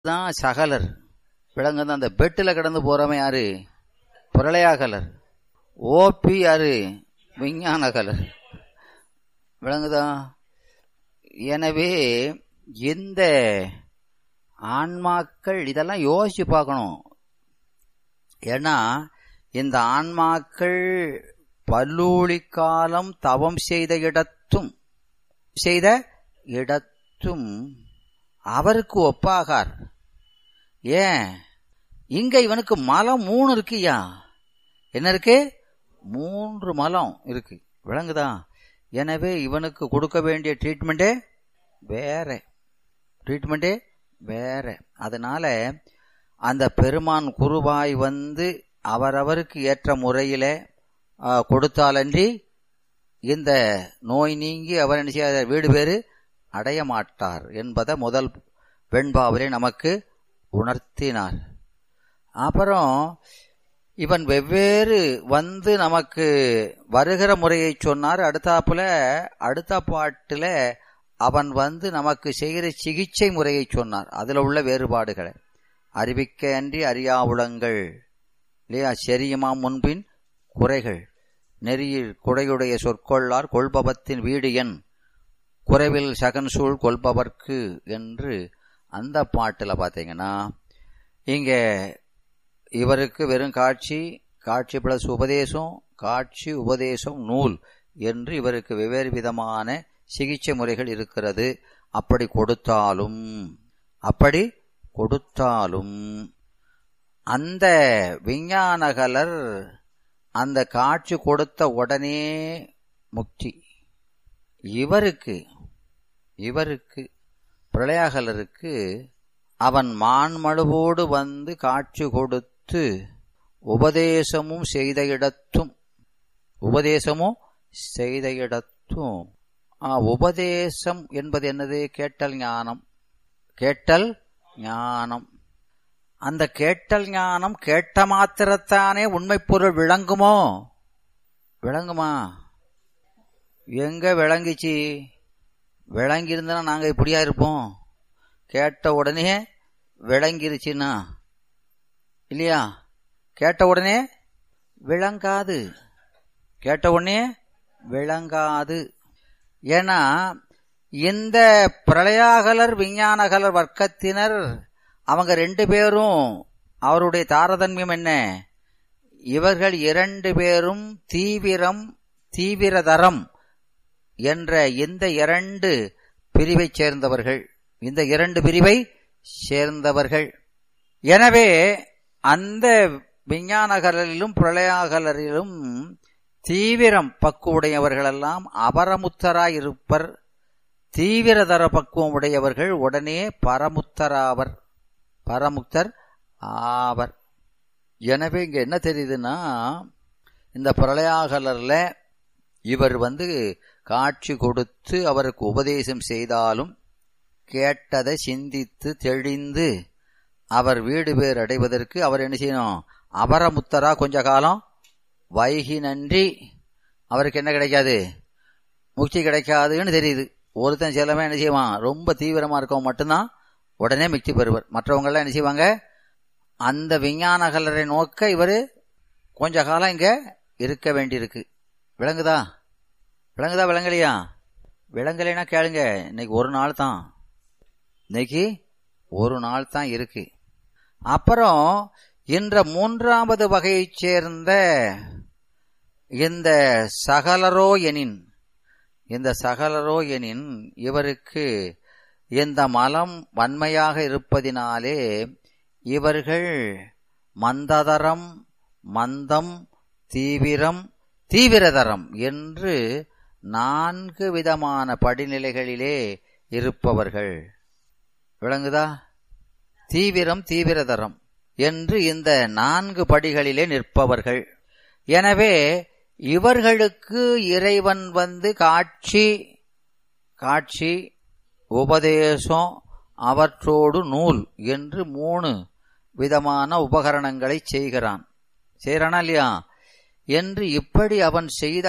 தான் சகலர் விலங்குதான் அந்த பெட்டில் கிடந்து போறவன் யாரு பிரளயாகலர் ஓபி யாரு விஞ்ஞானகலர் விளங்குதா எனவே இந்த ஆன்மாக்கள் இதெல்லாம் யோசிச்சு பார்க்கணும் ஏன்னா இந்த ஆன்மாக்கள் பல்லூழி காலம் தவம் செய்த இடத்தும் செய்த இடத்தும் அவருக்கு ஒப்பாகார் ஏன் இங்க இவனுக்கு மலம் மூணு இருக்குயா என்ன இருக்கு மூன்று மலம் இருக்கு விளங்குதா எனவே இவனுக்கு கொடுக்க வேண்டிய ட்ரீட்மெண்ட்டே வேற ட்ரீட்மெண்ட்டே வேற அதனால அந்த பெருமான் குருவாய் வந்து அவரவருக்கு ஏற்ற முறையில கொடுத்தாலன்றி இந்த நோய் நீங்கி அவர் என்ன செய்யாத வீடு பேரு அடைய மாட்டார் என்பதை முதல் வெண்பாவிலே நமக்கு உணர்த்தினார் அப்புறம் இவன் வெவ்வேறு வந்து நமக்கு வருகிற முறையை சொன்னார் அடுத்தாப்புல அடுத்த பாட்டுல அவன் வந்து நமக்கு செய்கிற சிகிச்சை முறையை சொன்னார் அதுல உள்ள வேறுபாடுகளை அறிவிக்க அன்றி அறியாவுளங்கள் இல்லையா செரியுமா முன்பின் குறைகள் நெறியில் குடையுடைய சொற்கொள்ளார் கொள்பவத்தின் வீடு என் குறைவில் சகன் சூழ் கொள்பவர்க்கு என்று அந்த பாட்டில் பார்த்தீங்கன்னா இங்கே இவருக்கு வெறும் காட்சி காட்சி பிளஸ் உபதேசம் காட்சி உபதேசம் நூல் என்று இவருக்கு வெவ்வேறு விதமான சிகிச்சை முறைகள் இருக்கிறது அப்படி கொடுத்தாலும் அப்படி கொடுத்தாலும் அந்த விஞ்ஞானகலர் அந்த காட்சி கொடுத்த உடனே முக்தி இவருக்கு இவருக்கு பிரளயாகலருக்கு அவன் மான்மழுவோடு வந்து காட்சி கொடுத்து உபதேசமும் செய்த இடத்தும் உபதேசமும் செய்த இடத்தும் உபதேசம் என்பது என்னது கேட்டல் ஞானம் கேட்டல் ஞானம் அந்த கேட்டல் ஞானம் கேட்ட மாத்திரத்தானே உண்மை பொருள் விளங்குமோ விளங்குமா எங்க விளங்கிச்சு விளங்கி இருந்தா நாங்க இப்படியா இருப்போம் கேட்ட உடனே விளங்கிருச்சுன்னா இல்லையா கேட்ட உடனே விளங்காது கேட்ட உடனே விளங்காது ஏன்னா இந்த பிரளயாகலர் விஞ்ஞானகலர் வர்க்கத்தினர் அவங்க ரெண்டு பேரும் அவருடைய தாரதமியம் என்ன இவர்கள் இரண்டு பேரும் தீவிரம் தீவிரதரம் என்ற இந்த இரண்டு பிரிவை சேர்ந்தவர்கள் இந்த இரண்டு பிரிவை சேர்ந்தவர்கள் எனவே அந்த விஞ்ஞானகலரிலும் பிரளயாகலரிலும் தீவிரம் பக்குவடையவர்களெல்லாம் அபரமுத்தராய் இருப்பர் தீவிரதர பக்குவம் உடையவர்கள் உடனே பரமுத்தராவர் பரமுக்தர் ஆவர் எனவே இங்க என்ன தெரியுதுன்னா இந்த பிரளயாகலர்ல இவர் வந்து காட்சி கொடுத்து அவருக்கு உபதேசம் செய்தாலும் கேட்டதை சிந்தித்து தெளிந்து அவர் வீடு பேர் அடைவதற்கு அவர் என்ன செய்யணும் அபரமுத்தரா கொஞ்ச காலம் வைகி நன்றி அவருக்கு என்ன கிடைக்காது முக்தி கிடைக்காதுன்னு தெரியுது ஒருத்தன் சிலவன் என்ன செய்வான் ரொம்ப தீவிரமா இருக்கவன் மட்டும்தான் உடனே முக்தி பெறுவர் மற்றவங்கெல்லாம் என்ன செய்வாங்க அந்த விஞ்ஞான கலரை நோக்க இவர் கொஞ்ச காலம் இங்க இருக்க வேண்டியிருக்கு விளங்குதா விளங்குதா விளங்கலையா விளங்கலைன்னா கேளுங்க இன்னைக்கு ஒரு நாள் தான் இன்னைக்கு ஒரு நாள் தான் இருக்கு அப்புறம் என்ற மூன்றாவது வகையைச் சேர்ந்த இந்த சகலரோ எனின் இந்த சகலரோ எனின் இவருக்கு இந்த மலம் வன்மையாக இருப்பதினாலே இவர்கள் மந்ததரம் மந்தம் தீவிரம் தீவிரதரம் என்று நான்கு விதமான படிநிலைகளிலே இருப்பவர்கள் விளங்குதா தீவிரம் தீவிரதரம் என்று இந்த நான்கு படிகளிலே நிற்பவர்கள் எனவே இவர்களுக்கு இறைவன் வந்து காட்சி காட்சி உபதேசம் அவற்றோடு நூல் என்று மூணு விதமான உபகரணங்களை செய்கிறான் செய்கிறானா இல்லையா என்று இப்படி அவன் செய்த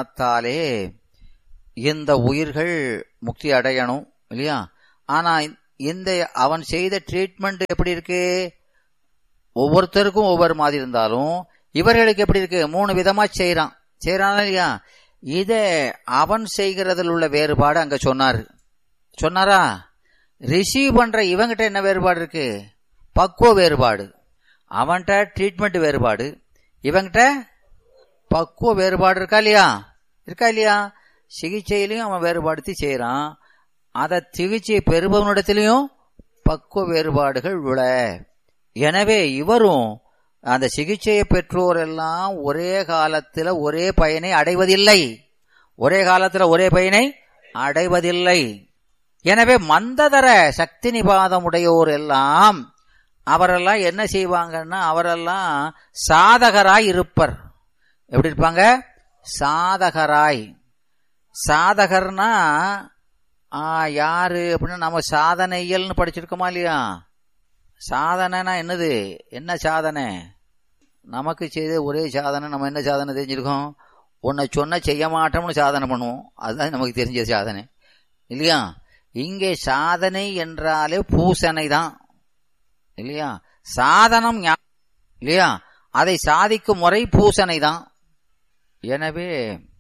காரணத்தாலே இந்த உயிர்கள் முக்தி அடையணும் இல்லையா ஆனா இந்த அவன் செய்த ட்ரீட்மெண்ட் எப்படி இருக்கு ஒவ்வொருத்தருக்கும் ஒவ்வொரு மாதிரி இருந்தாலும் இவர்களுக்கு எப்படி இருக்கு மூணு விதமா செய்யறான் செய்யறான் இல்லையா இத அவன் செய்கிறதில் உள்ள வேறுபாடு அங்க சொன்னாரு சொன்னாரா ரிசீவ் பண்ற இவங்கிட்ட என்ன வேறுபாடு இருக்கு பக்குவ வேறுபாடு அவன்கிட்ட ட்ரீட்மெண்ட் வேறுபாடு இவங்கிட்ட பக்குவ வேறுபாடு இருக்கா இல்லையா இருக்கா இல்லையா சிகிச்சையிலையும் அவன் வேறுபாடுத்தி செய்யறான் அதை சிகிச்சை பெறுபவனிடத்திலையும் பக்குவ வேறுபாடுகள் உள்ள எனவே இவரும் அந்த சிகிச்சையை பெற்றோர் எல்லாம் ஒரே காலத்தில் ஒரே பயனை அடைவதில்லை ஒரே காலத்தில் ஒரே பயனை அடைவதில்லை எனவே மந்ததர சக்தி நிபாதம் உடையோர் எல்லாம் அவரெல்லாம் என்ன செய்வாங்கன்னா அவரெல்லாம் சாதகராய் இருப்பர் எப்படி இருப்பாங்க சாதகராய் சாதகர்னா ஆ, யாரு அப்படின்னா நம்ம சாதனையல்னு படிச்சிருக்கோமா இல்லையா சாதனைனா என்னது என்ன சாதனை நமக்கு செய்த ஒரே சாதனை நம்ம என்ன சாதனை தெரிஞ்சிருக்கோம் உன்னை சொன்ன செய்ய மாட்டோம்னு சாதனை பண்ணுவோம் அதுதான் நமக்கு தெரிஞ்ச சாதனை இல்லையா இங்கே சாதனை என்றாலே பூசனை தான் இல்லையா சாதனம் ஞா- இல்லையா அதை சாதிக்கும் முறை பூசனை தான் எனவே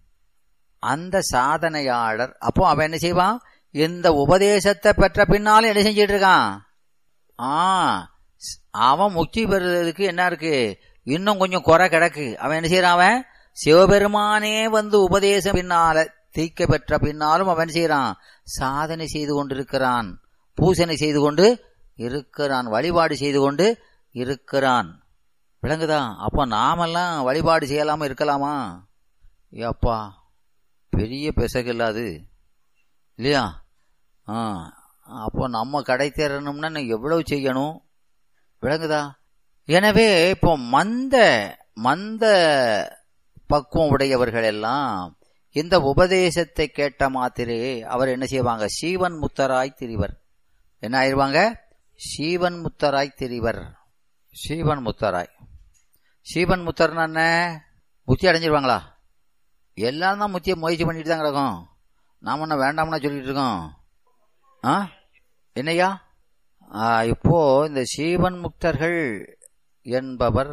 அந்த சாதனையாளர் அப்போ அவன் என்ன செய்வான் இந்த உபதேசத்தை பெற்ற பின்னாலும் என்ன செஞ்சிட்டு இருக்கான் ஆ ஸ்- அவன் முக்தி பெறுறதுக்கு என்ன இருக்கு இன்னும் கொஞ்சம் குறை கிடக்கு அவன் என்ன செய்யறான் அவன் சிவபெருமானே வந்து உபதேசம் பின்னால தீக்க பெற்ற பின்னாலும் அவன் என்ன செய்யறான் சாதனை செய்து கொண்டிருக்கிறான் பூசனை செய்து கொண்டு இருக்கிறான் வழிபாடு செய்து கொண்டு இருக்கிறான் விளங்குதா அப்போ நாமெல்லாம் வழிபாடு செய்யலாமா இருக்கலாமா ஏப்பா பெரிய பெசகு இல்லாது இல்லையா ஆ அப்போ நம்ம கடை தேரணும்னா நான் எவ்வளவு செய்யணும் விளங்குதா எனவே இப்போ மந்த மந்த பக்குவம் உடையவர்கள் எல்லாம் இந்த உபதேசத்தை கேட்ட மாத்திரே அவர் என்ன செய்வாங்க சீவன் முத்தராய் திரிவர் என்ன ஆயிருவாங்க சீவன் முத்தராய் திரிவர் சீவன் முத்தராய் சீவன் முத்தர்னா என்ன முத்தி அடைஞ்சிருவாங்களா எல்லாரும் தான் முத்தியை முயற்சி பண்ணிட்டு தான் கிடக்கும் நாம என்ன வேண்டாம்னா சொல்லிட்டு இருக்கோம் ஆ என்னையா ஆ, இப்போ இந்த சீவன் முக்தர்கள் என்பவர்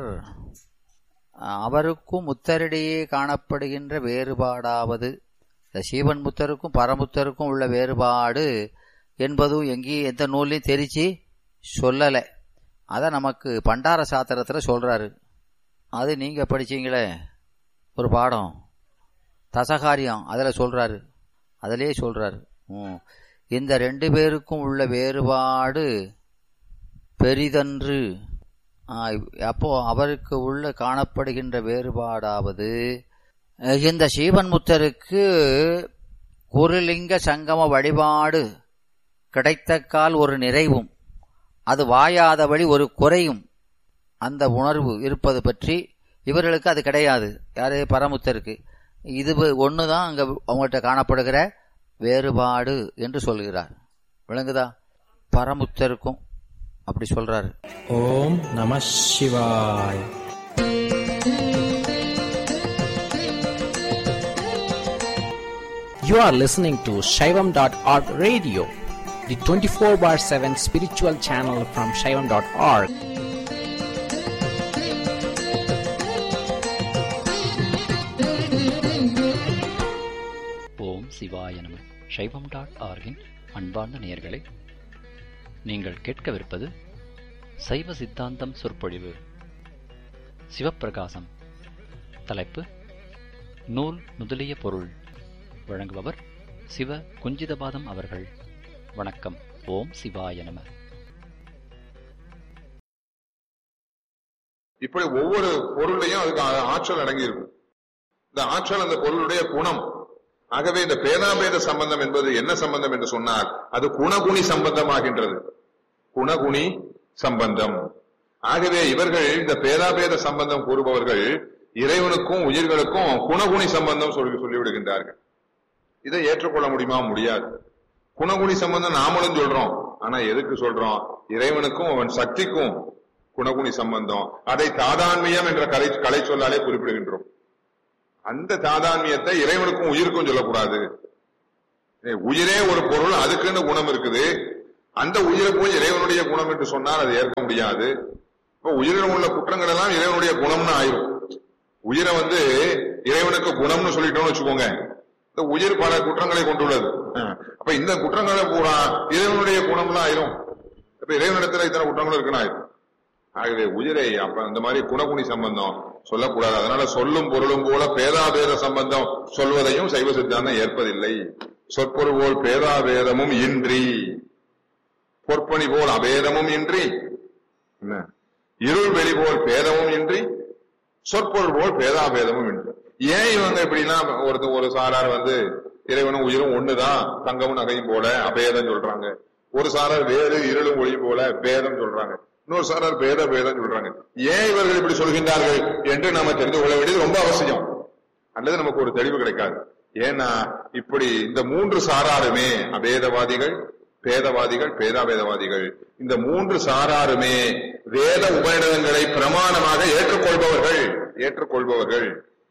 ஆ, அவருக்கும் முத்தரிடையே காணப்படுகின்ற வேறுபாடாவது இந்த சீவன் முத்தருக்கும் பரமுத்தருக்கும் உள்ள வேறுபாடு என்பதும் எங்கேயும் எந்த நூல்லையும் தெரிச்சு சொல்லலை அதை நமக்கு பண்டார சாத்திரத்தில் சொல்றாரு அது நீங்க படிச்சீங்களே ஒரு பாடம் தசகாரியம் அதில் சொல்றாரு அதிலே சொல்றாரு ம். இந்த ரெண்டு பேருக்கும் உள்ள வேறுபாடு பெரிதன்று ஆ, அப்போ அவருக்கு உள்ள காணப்படுகின்ற வேறுபாடாவது அஹ், இந்த சீவன் முத்தருக்கு குருலிங்க சங்கம வழிபாடு கிடைத்தக்கால் ஒரு நிறைவும் அது வாயாதபடி ஒரு குறையும் அந்த உணர்வு இருப்பது பற்றி இவர்களுக்கு அது கிடையாது யாரு பரமுத்தருக்கு இது ஒன்று தான் அங்கே அவங்கள்ட்ட காணப்படுகிற வேறுபாடு என்று சொல்கிறார் விளங்குதா பரமுத்தருக்கும் அப்படி சொல்றாரு ஓம் நம சிவாய் You are listening to Shaivam.org radio, the 24 bar 7 spiritual channel from Shaivam.org. ஓம் சிவாய நம சைவம் டாட் ஆர்கின் அன்பார்ந்த நேயர்களே நீங்கள் கேட்கவிருப்பது சைவ சித்தாந்தம் சொற்பொழிவு சிவப்பிரகாசம் தலைப்பு நூல் முதலிய பொருள் வழங்குபவர் சிவ குஞ்சிதபாதம் அவர்கள் வணக்கம் ஓம் சிவாய நம இப்படி ஒவ்வொரு பொருளையும் அதுக்கு ஆ- ஆற்றல் அடங்கி இருக்கும் இந்த ஆற்றல் அந்த பொருளுடைய குணம் ஆகவே இந்த பேதாபேத சம்பந்தம் என்பது என்ன சம்பந்தம் என்று சொன்னால் அது குணகுணி சம்பந்தமாகின்றது குணகுணி சம்பந்தம் ஆகவே இவர்கள் இந்த பேதாபேத சம்பந்தம் கூறுபவர்கள் இறைவனுக்கும் உயிர்களுக்கும் குணகுணி சம்பந்தம் சொல்லி சொல்லிவிடுகின்றார்கள் இதை ஏற்றுக்கொள்ள முடியுமா முடியாது குணகுணி சம்பந்தம் நாமளும் சொல்றோம் ஆனா எதுக்கு சொல்றோம் இறைவனுக்கும் அவன் சக்திக்கும் குணகுணி சம்பந்தம் அதை தாதான்மியம் என்ற கலை கலை சொல்லாலே குறிப்பிடுகின்றோம் அந்த தாதான்மியத்தை இறைவனுக்கும் உயிருக்கும் சொல்லக்கூடாது ஏய், உயிரே ஒரு பொருள் அதுக்குன்னு குணம் இருக்குது அந்த உயிரை போய் இறைவனுடைய குணம் என்று சொன்னால் அதை ஏற்க முடியாது இப்ப உயிரில் உள்ள குற்றங்கள் எல்லாம் இறைவனுடைய குணம்னு ஆயிரும் உயிரை வந்து இறைவனுக்கு குணம்னு சொல்லிட்டோம்னு வச்சுக்கோங்க இந்த உயிர் பல குற்றங்களை கொண்டுள்ளது அஹ். அப்ப இந்த குற்றங்களை பூரா இறைவனுடைய குணம்லாம் ஆயிரும் இப்ப இறைவனிடத்துல இத்தனை குற்றங்கள் இருக்குன்னு ஆயிரும் ஆகவே உயிரை அப்ப இந்த மாதிரி குணகுணி சம்பந்தம் சொல்லக்கூடாது அதனால சொல்லும் பொருளும் போல பேதாபேத சம்பந்தம் சொல்வதையும் சைவ சித்தாந்தம் ஏற்பதில்லை சொற்பொருள் போல் பேதாபேதமும் இன்றி பொற்பணி போல் அபேதமும் இன்றி என்ன இருள் வெளி போல் பேதமும் இன்றி சொற்பொருள் போல் பேதாபேதமும் இன்றி ஏன் இவங்க இப்படின்னா ஒரு ஒரு சாரார் வந்து இறைவனும் உயிரும் ஒண்ணுதான் தங்கமும் நகையும் போல அபேதம் சொல்றாங்க ஒரு சாரார் வேறு இருளும் ஒளியும் போல பேதம் சொல்றாங்க இன்னொரு சாரார் பேத பேதம் சொல்றாங்க ஏன் இவர்கள் இப்படி சொல்கின்றார்கள் என்று நாம தெரிந்து கொள்ள வேண்டியது ரொம்ப அவசியம் அல்லது நமக்கு ஒரு தெளிவு கிடைக்காது ஏன்னா இப்படி இந்த மூன்று சாராருமே அபேதவாதிகள் பேதவாதிகள் பேதாபேதவாதிகள் இந்த மூன்று சாராருமே வேத உபநிடதங்களை பிரமாணமாக ஏற்றுக்கொள்பவர்கள் ஏற்றுக்கொள்பவர்கள்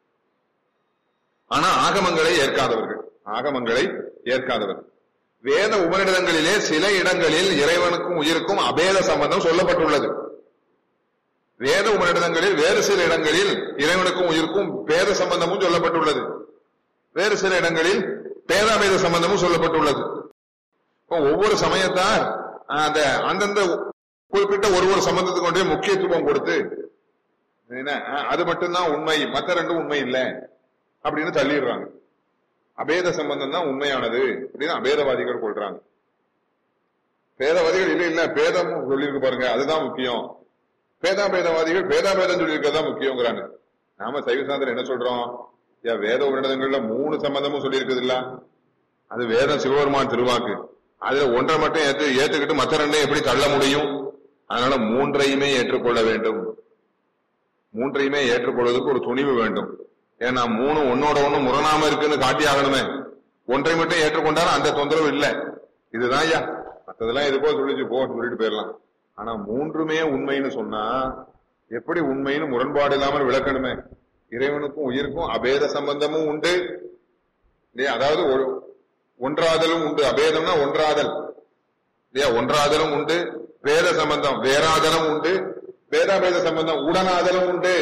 ஆனா ஆகமங்களை ஏற்காதவர்கள் ஆகமங்களை ஏற்காதவர்கள் வேத உபநிடதங்களிலே சில இடங்களில் இறைவனுக்கும் உயிருக்கும் அபேத சம்பந்தம் சொல்லப்பட்டுள்ளது வேத உபநிடதங்களில் வேறு சில இடங்களில் இறைவனுக்கும் உயிருக்கும் பேத சம்பந்தமும் சொல்லப்பட்டுள்ளது வேறு சில இடங்களில் பேதாபேத சம்பந்தமும் சொல்லப்பட்டுள்ளது இப்போ ஒவ்வொரு சமயத்தார் அந்த அந்தந்த குறிப்பிட்ட ஒரு ஒரு சம்பந்தத்துக்கு கொண்டே முக்கியத்துவம் கொடுத்து என்ன அஹ், அது மட்டும்தான் உண்மை மத்த ரெண்டும் உண்மை இல்லை அப்படின்னு தள்ளிடுறாங்க அபேத சம்பந்தம் தான் உண்மையானது அப்படின்னு அபேதவாதிகள் கொள்றாங்க பேதவாதிகள் இல்ல இல்ல பேதம் சொல்லியிருக்கு பாருங்க அதுதான் முக்கியம் பேதாபேதவாதிகள் பேதாபேதம் சொல்லியிருக்கதான் முக்கியங்கிறாங்க நாம சைவ சாந்தர் என்ன சொல்றோம் ஏன் வேத உன்னதங்கள்ல மூணு சம்பந்தமும் சொல்லியிருக்குது இல்ல அது வேதம் சிவபெருமான் திருவாக்கு அதுல ஒன்றை மட்டும் ஏத்து ஏத்துக்கிட்டு மற்ற ரெண்டையும் எப்படி தள்ள முடியும் அதனால மூன்றையுமே ஏற்றுக்கொள்ள வேண்டும் மூன்றையுமே ஏற்றுக்கொள்வதற்கு ஒரு துணிவு வேண்டும் ஏன்னா மூணு ஒன்னோட ஒண்ணு முரணாம இருக்குன்னு காட்டி ஆகணுமே ஒன்றை மட்டும் ஏற்றுக்கொண்டாலும் அந்த தொந்தரவு இல்ல இதுதான் ஐயா மத்ததெல்லாம் எதுக்கோ சொல்லிச்சு போ சொல்லிட்டு போயிடலாம் ஆனா மூன்றுமே உண்மைன்னு சொன்னா எப்படி உண்மைன்னு முரண்பாடு இல்லாமல் விளக்கணுமே இறைவனுக்கும் உயிருக்கும் அபேத சம்பந்தமும் உண்டு இல்லையா அதாவது ஒரு- ஒன்றாதலும் உண்டு அபேதம்னா ஒன்றாதல் இல்லையா ஒன்றாதலும் உண்டு வேத சம்பந்தம் வேறாதலும் உண்டு வேதாபேத சம்பந்தம் உடனாதலும் உண்டு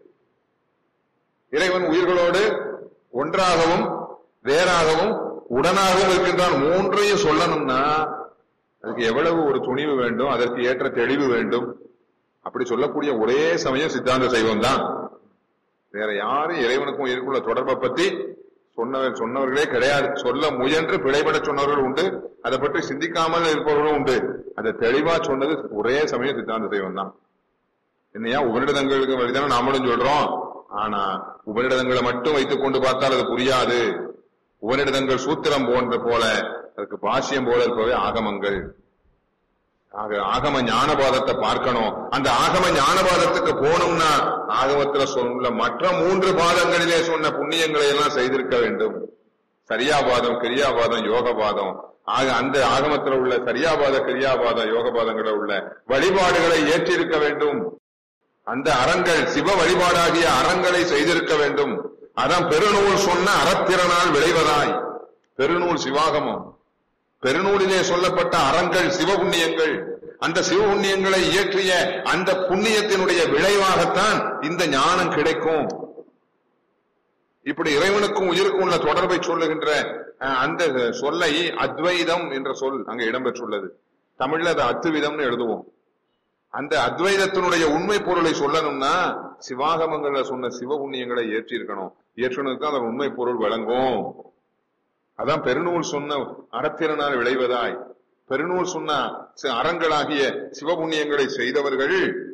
இறைவன் உயிர்களோடு ஒன்றாகவும் வேறாகவும் உடனாகவும் இருக்கின்றான் மூன்றையும் சொல்லணும்னா அதுக்கு எவ்வளவு ஒரு துணிவு வேண்டும் அதற்கு ஏற்ற தெளிவு வேண்டும் அப்படி சொல்லக்கூடிய ஒரே சமயம் சித்தாந்த சைவம் தான் வேற யாரும் இறைவனுக்கும் உயிருக்குள்ள தொடர்பை பத்தி சொன்னவர் சொன்னவர்களே கிடையாது சொல்ல முயன்று பிழைபட சொன்னவர்கள் உண்டு அதை பற்றி சிந்திக்காமல் இருப்பவர்களும் உண்டு அதை தெளிவா சொன்னது ஒரே சமயம் சித்தாந்த சைவம் தான் என்னையா உபநிடதங்களுக்கு வழிதானே நாமளும் சொல்றோம் ஆனா உபநிடதங்களை மட்டும் வைத்துக் கொண்டு பார்த்தால் அது புரியாது உபநிடதங்கள் சூத்திரம் போன்ற போல அதுக்கு பாஷ்யம் போல இருப்பவை ஆகமங்கள் ஆக ஆகம ஞானபாதத்தை பார்க்கணும் அந்த ஆகம ஞானபாதத்துக்கு போகணும்னா ஆகமத்துல சொல்ல மற்ற மூன்று பாதங்களிலே சொன்ன புண்ணியங்களை எல்லாம் செய்திருக்க வேண்டும் சரியாபாதம் கிரியாபாதம் யோகபாதம் ஆக அந்த ஆகமத்துல உள்ள சரியாபாத கிரியாபாதம் யோகபாதங்கள உள்ள வழிபாடுகளை ஏற்றிருக்க வேண்டும் அந்த அறங்கள் சிவ வழிபாடாகிய அறங்களை செய்திருக்க வேண்டும் அதான் பெருநூல் சொன்ன அறத்திறனால் விளைவதாய் பெருநூல் சிவாகமம் பெருநூலிலே சொல்லப்பட்ட அறங்கள் சிவபுண்ணியங்கள் அந்த சிவபுண்ணியங்களை இயற்றிய அந்த புண்ணியத்தினுடைய விளைவாகத்தான் இந்த ஞானம் கிடைக்கும் இப்படி இறைவனுக்கும் உயிருக்கும் உள்ள தொடர்பை சொல்லுகின்ற அஹ், அந்த சொல்லை அத்வைதம் என்ற சொல் அங்க இடம்பெற்றுள்ளது தமிழ்ல அது அத்துவிதம்னு எழுதுவோம் அந்த அத்வைதத்தினுடைய உண்மை பொருளை சொல்லணும்னா சிவாகமங்கள்ல சொன்ன சிவபுண்ணியங்களை ஏற்றி இருக்கணும் ஏற்றினதுக்கு அந்த உண்மை பொருள் விளங்கும் அதான் பெருநூல் சொன்ன அறத்திறனால் விளைவதாய் பெருநூல் சொன்ன சி- அறங்களாகிய சிவபுண்ணியங்களை செய்தவர்கள்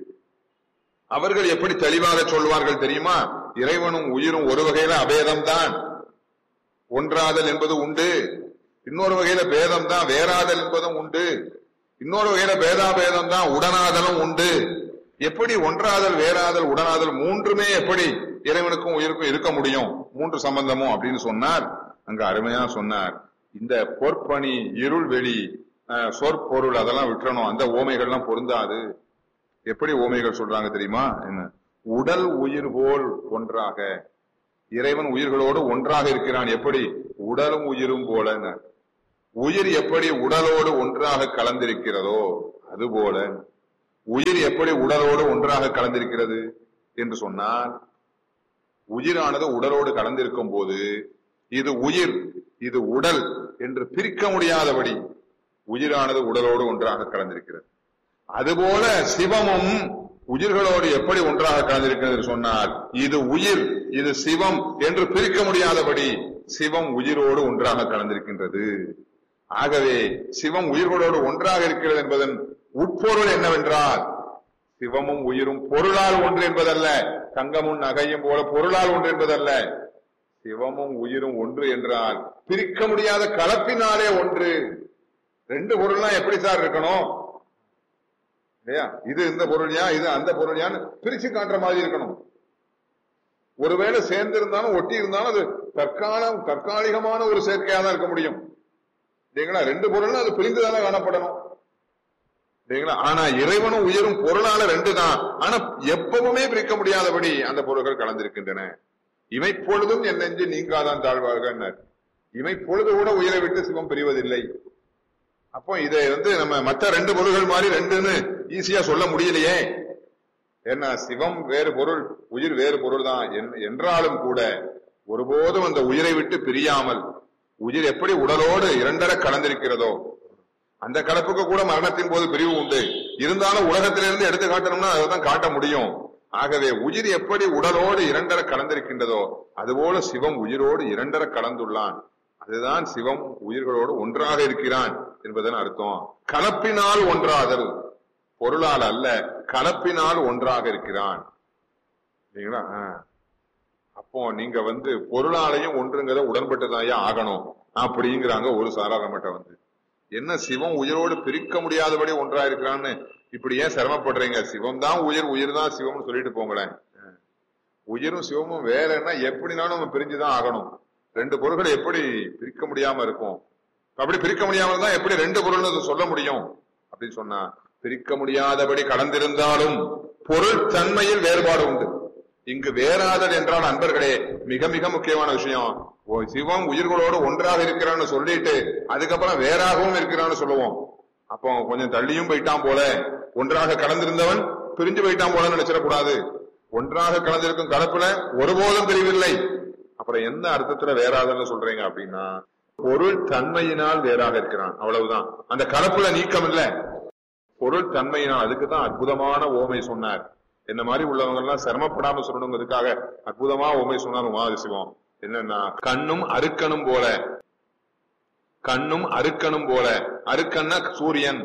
அவர்கள் எப்படி தெளிவாக சொல்வார்கள் தெரியுமா இறைவனும் உயிரும் ஒரு வகையில அபேதம் தான் ஒன்றாதல் என்பது உண்டு இன்னொரு வகையில பேதம் தான் வேறாதல் என்பதும் உண்டு இன்னொரு வகையில பேதாபேதம் தான் உடனாதலும் உண்டு எப்படி ஒன்றாதல் வேறாதல் உடனாதல் மூன்றுமே எப்படி இறைவனுக்கும் உயிருக்கும் இருக்க முடியும் மூன்று சம்பந்தமும் அப்படின்னு சொன்னார் அங்க அருமையா சொன்னார் இந்த பொற்பணி இருள் வெளி அஹ், சொற்பொருள் அதெல்லாம் விட்டுறணும் அந்த ஓமைகள்லாம் பொருந்தாது எப்படி ஓமைகள் சொல்றாங்க தெரியுமா என்ன உடல் உயிர் போல் ஒன்றாக இறைவன் உயிர்களோடு ஒன்றாக இருக்கிறான் எப்படி உடலும் உயிரும் போல உயிர் எப்படி உடலோடு ஒன்றாக கலந்திருக்கிறதோ அதுபோல உயிர் எப்படி உடலோடு ஒன்றாக கலந்திருக்கிறது என்று சொன்னால் உயிரானது உடலோடு கலந்திருக்கும் போது இது உயிர் இது உடல் என்று பிரிக்க முடியாதபடி உயிரானது உடலோடு ஒன்றாக கலந்திருக்கிறது அதுபோல சிவமும் உயிர்களோடு எப்படி ஒன்றாக கலந்திருக்கிறது என்று சொன்னால் இது உயிர் இது சிவம் என்று பிரிக்க முடியாதபடி சிவம் உயிரோடு ஒன்றாக கலந்திருக்கின்றது ஆகவே சிவம் உயிர்களோடு ஒன்றாக இருக்கிறது என்பதன் உட்பொருள் என்னவென்றால் சிவமும் உயிரும் பொருளால் ஒன்று என்பதல்ல தங்கமும் நகையும் போல பொருளால் ஒன்று என்பதல்ல சிவமும் உயிரும் ஒன்று என்றால் பிரிக்க முடியாத கலப்பினாலே ஒன்று ரெண்டு பொருள்னா எப்படி சார் இருக்கணும் இல்லையா இது இந்த பொருள்யா இது அந்த பொருள்யான்னு பிரிச்சு காட்டுற மாதிரி இருக்கணும் ஒருவேளை சேர்ந்து இருந்தாலும் ஒட்டி இருந்தாலும் அது தற்காலம் தற்காலிகமான ஒரு சேர்க்கையா தான் இருக்க முடியும் இல்லைங்களா ரெண்டு பொருளும் அது பிரிந்துதானே காணப்படணும் இல்லைங்களா ஆனா இறைவனும் உயிரும் பொருளால ரெண்டு தான் ஆனா எப்பவுமே பிரிக்க முடியாதபடி அந்த பொருள்கள் கலந்திருக்கின்றன இமைப்பொழுதும் என் நெஞ்சு நீங்காதான் தாழ்வார்கள் இமைப்பொழுது கூட உயிரை விட்டு சிவம் பிரிவதில்லை அப்போ இதை வந்து நம்ம மற்ற ரெண்டு பொருள்கள் மாதிரி ரெண்டுன்னு ஈஸியா சொல்ல முடியலையே ஏன்னா சிவம் வேறு பொருள் உயிர் வேறு பொருள் தான் என்றாலும் கூட ஒருபோதும் அந்த உயிரை விட்டு பிரியாமல் உயிர் எப்படி உடலோடு இரண்டர கலந்திருக்கிறதோ அந்த கலப்புக்கு கூட மரணத்தின் போது பிரிவு உண்டு இருந்தாலும் உலகத்திலிருந்து எடுத்து காட்டணும்னா அதை தான் காட்ட முடியும் ஆகவே உயிர் எப்படி உடலோடு இரண்டர கலந்திருக்கின்றதோ அதுபோல சிவம் உயிரோடு இரண்டர கலந்துள்ளான் அதுதான் சிவம் உயிர்களோடு ஒன்றாக இருக்கிறான் என்பதன் அர்த்தம் கலப்பினால் ஒன்றாதல் பொருளால் அல்ல கலப்பினால் ஒன்றாக இருக்கிறான் சரிங்களா ஆ. அப்போ நீங்க வந்து பொருளாலையும் ஒன்றுங்கிறத உடன்பட்டுதான் ஆகணும் அப்படிங்கிறாங்க ஒரு சாராரமட்ட வந்து என்ன சிவம் உயிரோடு பிரிக்க முடியாதபடி ஒன்றா இருக்கிறான்னு இப்படி ஏன் சிரமப்படுறீங்க சிவம் தான் உயிர் உயிர் தான் சிவம்னு சொல்லிட்டு போங்களேன் ஆ. உயிரும் சிவமும் வேறன்னா எப்படினாலும் நம்ம பிரிஞ்சுதான் ஆகணும் ரெண்டு பொருள்களை எப்படி பிரிக்க முடியாம இருக்கும் அப்படி பிரிக்க முடியாம தான் எப்படி ரெண்டு பொருள்னு சொல்ல முடியும் அப்படின்னு சொன்னா பிரிக்க முடியாதபடி கலந்திருந்தாலும் பொருள் தன்மையில் வேறுபாடு உண்டு இங்கு வேறாதல் என்றால் அன்பர்களே மிக மிக முக்கியமான விஷயம் ஓ, சிவம் உயிர்களோடு ஒன்றாக இருக்கிறான்னு சொல்லிட்டு அதுக்கப்புறம் வேறாகவும் இருக்கிறான்னு சொல்லுவோம் அப்போ கொஞ்சம் தள்ளியும் போயிட்டான் போல ஒன்றாக கலந்திருந்தவன் பிரிஞ்சு போயிட்டான் போல நினைச்சிடக்கூடாது ஒன்றாக கலந்திருக்கும் கலப்புல ஒருபோதும் பிரிவில்லை அப்புறம் எந்த அர்த்தத்துல வேறாதன்னு சொல்றீங்க அப்படின்னா பொருள் தன்மையினால் வேறாக இருக்கிறான் அவ்வளவுதான் அந்த கலப்புல நீக்கம் இல்ல பொருள் தன்மையினால் அதுக்கு தான் அற்புதமான ஓமை சொன்னார் என்ன மாதிரி உள்ளவங்க எல்லாம் சிரமப்படாம சொல்லணுங்கிறதுக்காக அற்புதமா ஓமை சொன்னார் உமாதி சிவம் என்னன்னா கண்ணும் அருக்கனும் போல கண்ணும் அருக்கனும் போல அருக்கன்னா சூரியன்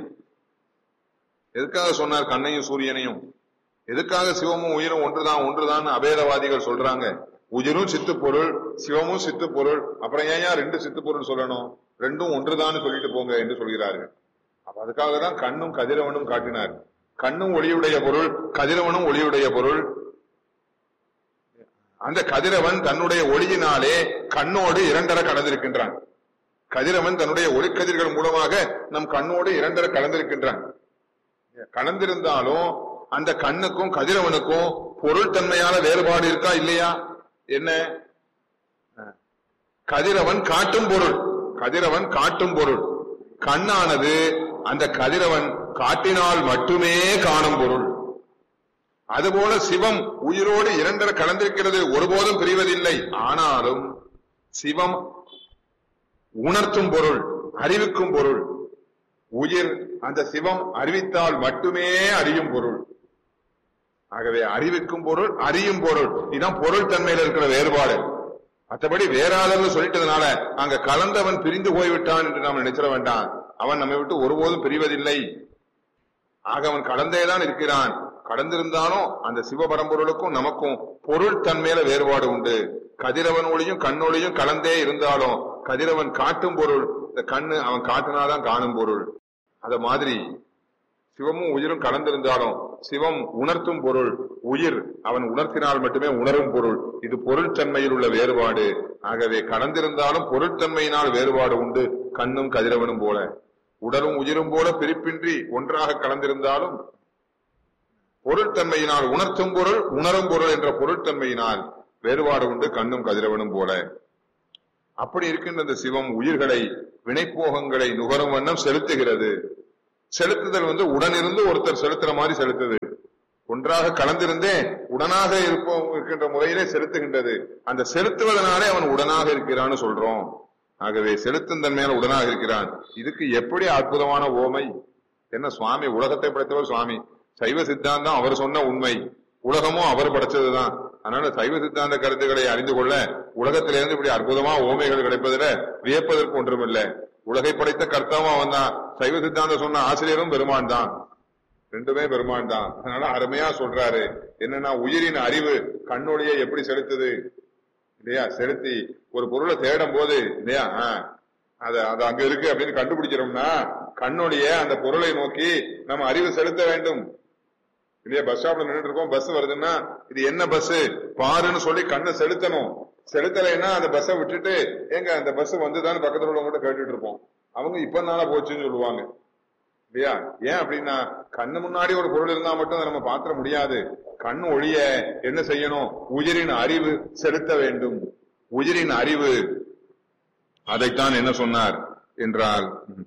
எதுக்காக சொன்னார் கண்ணையும் சூரியனையும் எதுக்காக சிவமும் உயிரும் ஒன்றுதான் ஒன்றுதான் அபேதவாதிகள் சொல்றாங்க உயிரும் சித்து பொருள் சிவமும் சித்து பொருள் அப்புறம் ஏன் ஏன் ரெண்டு சித்து பொருள் சொல்லணும் ரெண்டும் ஒன்றுதான்னு சொல்லிட்டு போங்க என்று சொல்கிறார்கள் அப்ப அதுக்காக தான் கண்ணும் கதிரவனும் காட்டினார் கண்ணும் ஒளியுடைய பொருள் கதிரவனும் ஒளியுடைய பொருள் அந்த கதிரவன் தன்னுடைய ஒளியினாலே கண்ணோடு இரண்டர கலந்திருக்கின்றான் கதிரவன் தன்னுடைய ஒளிக்கதிர்கள் மூலமாக நம் கண்ணோடு இரண்டர கலந்திருக்கின்றான் கலந்திருந்தாலும் அந்த கண்ணுக்கும் கதிரவனுக்கும் பொருள் தன்மையான வேறுபாடு இருக்கா இல்லையா என்ன அஹ், கதிரவன் காட்டும் பொருள் கதிரவன் காட்டும் பொருள் கண்ணானது அந்த கதிரவன் காட்டினால் மட்டுமே காணும் பொருள் அதுபோல சிவம் உயிரோடு இரண்டர கலந்திருக்கிறது ஒருபோதும் பிரிவதில்லை ஆனாலும் சிவம் உணர்த்தும் பொருள் அறிவிக்கும் பொருள் உயிர் அந்த சிவம் அறிவித்தால் மட்டுமே அறியும் பொருள் ஆகவே அறிவிக்கும் பொருள் அறியும் பொருள் இதுதான் பொருள் தன்மையில இருக்கிற வேறுபாடு மற்றபடி வேறாதன்னு சொல்லிட்டதுனால அங்க கலந்தவன் பிரிந்து போய்விட்டான் என்று நாம் நினைச்சிட வேண்டாம் அவன் நம்மை விட்டு ஒருபோதும் பிரிவதில்லை ஆக அவன் கடந்தேதான் இருக்கிறான் கடந்திருந்தாலும் அந்த சிவபரம்பொருளுக்கும் நமக்கும் பொருள் தன்மையில வேறுபாடு உண்டு கதிரவன் ஒளியும் கண்ணொளியும் கலந்தே இருந்தாலும் கதிரவன் காட்டும் பொருள் இந்த கண்ணு அவன் காட்டினாதான் காணும் பொருள் அத மாதிரி சிவமும் உயிரும் கலந்திருந்தாலும் சிவம் உணர்த்தும் பொருள் உயிர் அவன் உணர்த்தினால் மட்டுமே உணரும் பொருள் இது பொருள் தன்மையில் உள்ள வேறுபாடு ஆகவே கலந்திருந்தாலும் பொருட்தன்மையினால் வேறுபாடு உண்டு கண்ணும் கதிரவனும் போல உடலும் உயிரும் போல பிரிப்பின்றி ஒன்றாக கலந்திருந்தாலும் பொருட்தன்மையினால் உணர்த்தும் பொருள் உணரும் பொருள் என்ற பொருட்தன்மையினால் வேறுபாடு உண்டு கண்ணும் கதிரவனும் போல அப்படி இருக்கின்ற இந்த சிவம் உயிர்களை வினைப்போகங்களை நுகரும் வண்ணம் செலுத்துகிறது செலுத்துதல் வந்து உடனிருந்து ஒருத்தர் செலுத்துற மாதிரி செலுத்துது ஒன்றாக கலந்திருந்தே உடனாக இருப்போம் இருக்கின்ற முறையிலே செலுத்துகின்றது அந்த செலுத்துவதனாலே அவன் உடனாக இருக்கிறான்னு சொல்றோம் ஆகவே செலுத்தும் தன்மையால உடனாக இருக்கிறான் இதுக்கு எப்படி அற்புதமான ஓமை என்ன சுவாமி உலகத்தை படைத்தவர் சுவாமி சைவ சித்தாந்தம் அவர் சொன்ன உண்மை உலகமும் அவர் படைச்சதுதான் அதனால சைவ சித்தாந்த கருத்துக்களை அறிந்து கொள்ள உலகத்திலிருந்து இப்படி அற்புதமா ஓமைகள் கிடைப்பதில் வியப்பதற்கு ஒன்றுமில்லை உலகை படைத்த கர்த்தாவும் அவன் தான் சைவ சித்தாந்தம் சொன்ன ஆசிரியரும் பெருமான் தான் ரெண்டுமே பெருமான் தான் அதனால அருமையா சொல்றாரு என்னன்னா உயிரின் அறிவு கண்ணொளியை எப்படி செலுத்துது இல்லையா செலுத்தி ஒரு பொருளை தேடும் போது இல்லையா ஆ, அது அது அங்க இருக்கு அப்படின்னு கண்டுபிடிக்கிறோம்னா கண்ணொளிய அந்த பொருளை நோக்கி நம்ம அறிவு செலுத்த வேண்டும் இல்லையா பஸ் ஸ்டாப்ல நின்றுட்டு இருக்கோம் பஸ் வருதுன்னா இது என்ன பஸ் பாருன்னு சொல்லி கண்ணை செலுத்தணும் செலுத்தலைன்னா அந்த பஸ்ஸை விட்டுட்டு ஏங்க அந்த பஸ் வந்துதான்னு பக்கத்துல உள்ளவங்க கேட்டுட்டு இருப்போம் அவங்க இப்ப நாளா போச்சுன்னு சொல்லுவாங்க இல்லையா ஏன் அப்படின்னா கண்ணு முன்னாடி ஒரு பொருள் இருந்தா மட்டும் அதை நம்ம பாத்திர முடியாது கண் ஒழிய என்ன செய்யணும் உயிரின் அறிவு செலுத்த வேண்டும் உயிரின் அறிவு அதைத்தான் என்ன சொன்னார் என்றால் ம்,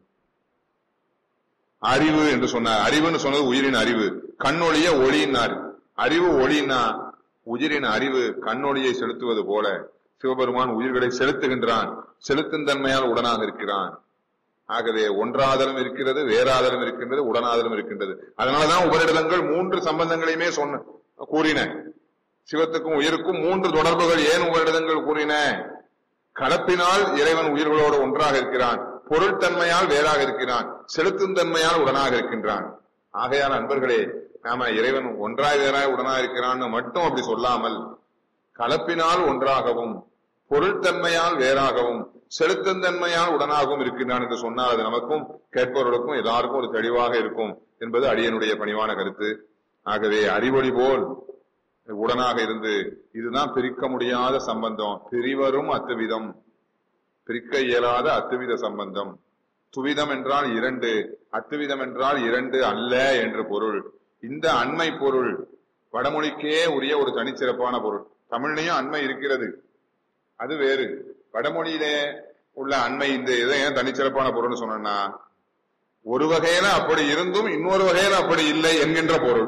அறிவு என்று சொன்னார் அறிவுன்னு சொன்னது உயிரின் அறிவு கண்ணொழிய ஒளியினார் அறிவு ஒளினா உயிரின் அறிவு கண்ணொளியை செலுத்துவது போல சிவபெருமான் உயிர்களை செலுத்துகின்றான் செலுத்தும் தன்மையால் உடனாக இருக்கிறான் ஆகவே ஒன்றாதலும் இருக்கிறது வேறாதலும் இருக்கின்றது உடனாதலும் இருக்கின்றது அதனாலதான் உபரிடங்கள் மூன்று சம்பந்தங்களையுமே சொன்ன கூறின சிவத்துக்கும் உயிருக்கும் மூன்று தொடர்புகள் ஏன் உபரிடங்கள் கூறின கலப்பினால் இறைவன் உயிர்களோடு ஒன்றாக இருக்கிறான் பொருள் தன்மையால் வேறாக இருக்கிறான் செலுத்தும் தன்மையால் உடனாக இருக்கின்றான் ஆகையால் அன்பர்களே நாம இறைவன் ஒன்றாய் வேறாய் உடனாக இருக்கிறான்னு மட்டும் அப்படி சொல்லாமல் கலப்பினால் ஒன்றாகவும் பொருள் தன்மையால் வேறாகவும் செலுத்தும் தன்மையால் உடனாகவும் இருக்கின்றான் என்று சொன்னால் அது நமக்கும் கேட்பவர்களுக்கும் எல்லாருக்கும் ஒரு தெளிவாக இருக்கும் என்பது அடியனுடைய பணிவான கருத்து ஆகவே அறிவொளி போல் உடனாக இருந்து இதுதான் பிரிக்க முடியாத சம்பந்தம் பிரிவரும் அத்துவிதம் பிரிக்க இயலாத அத்துவித சம்பந்தம் துவிதம் என்றால் இரண்டு அத்துவிதம் என்றால் இரண்டு அல்ல என்று பொருள் இந்த அண்மை பொருள் வடமொழிக்கே உரிய ஒரு தனிச்சிறப்பான பொருள் தமிழ்லையும் அண்மை இருக்கிறது அது வேறு வடமொழியிலே உள்ள அண்மை இந்த இதை ஏன் தனிச்சிறப்பான பொருள்னு சொன்னா ஒரு வகையில அப்படி இருந்தும் இன்னொரு வகையில அப்படி இல்லை என்கின்ற பொருள்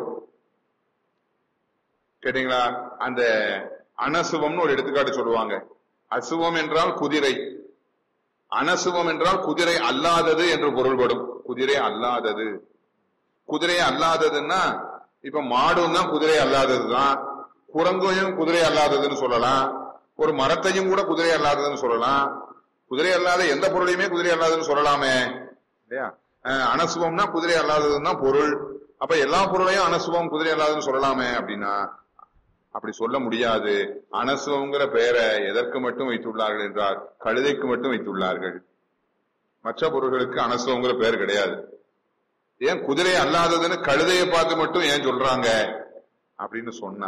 கேட்டீங்களா அந்த அனசுவம்னு ஒரு எடுத்துக்காட்டு சொல்லுவாங்க அசுவம் என்றால் குதிரை அனசுவம் என்றால் குதிரை அல்லாதது என்று பொருள்படும் குதிரை அல்லாதது குதிரை அல்லாததுன்னா இப்ப மாடும் தான் குதிரை அல்லாததுதான் குரங்கையும் குதிரை அல்லாததுன்னு சொல்லலாம் ஒரு மரத்தையும் கூட குதிரை அல்லாததுன்னு சொல்லலாம் குதிரை அல்லாத எந்த பொருளையுமே குதிரை அல்லாததுன்னு சொல்லலாமே இல்லையா அஹ் அனசுவம்னா குதிரை அல்லாததுன்னு தான் பொருள் அப்ப எல்லா பொருளையும் அனசுவம் குதிரை அல்லாததுன்னு சொல்லலாமே அப்படின்னா அப்படி சொல்ல முடியாது அனசுவங்கிற பெயரை எதற்கு மட்டும் வைத்துள்ளார்கள் என்றால் கழுதைக்கு மட்டும் வைத்துள்ளார்கள் மற்ற பொருள்களுக்கு அனசுவங்கிற பெயர் கிடையாது ஏன் குதிரை அல்லாததுன்னு கழுதையை பார்த்து மட்டும் ஏன் சொல்றாங்க அப்படின்னு சொன்னா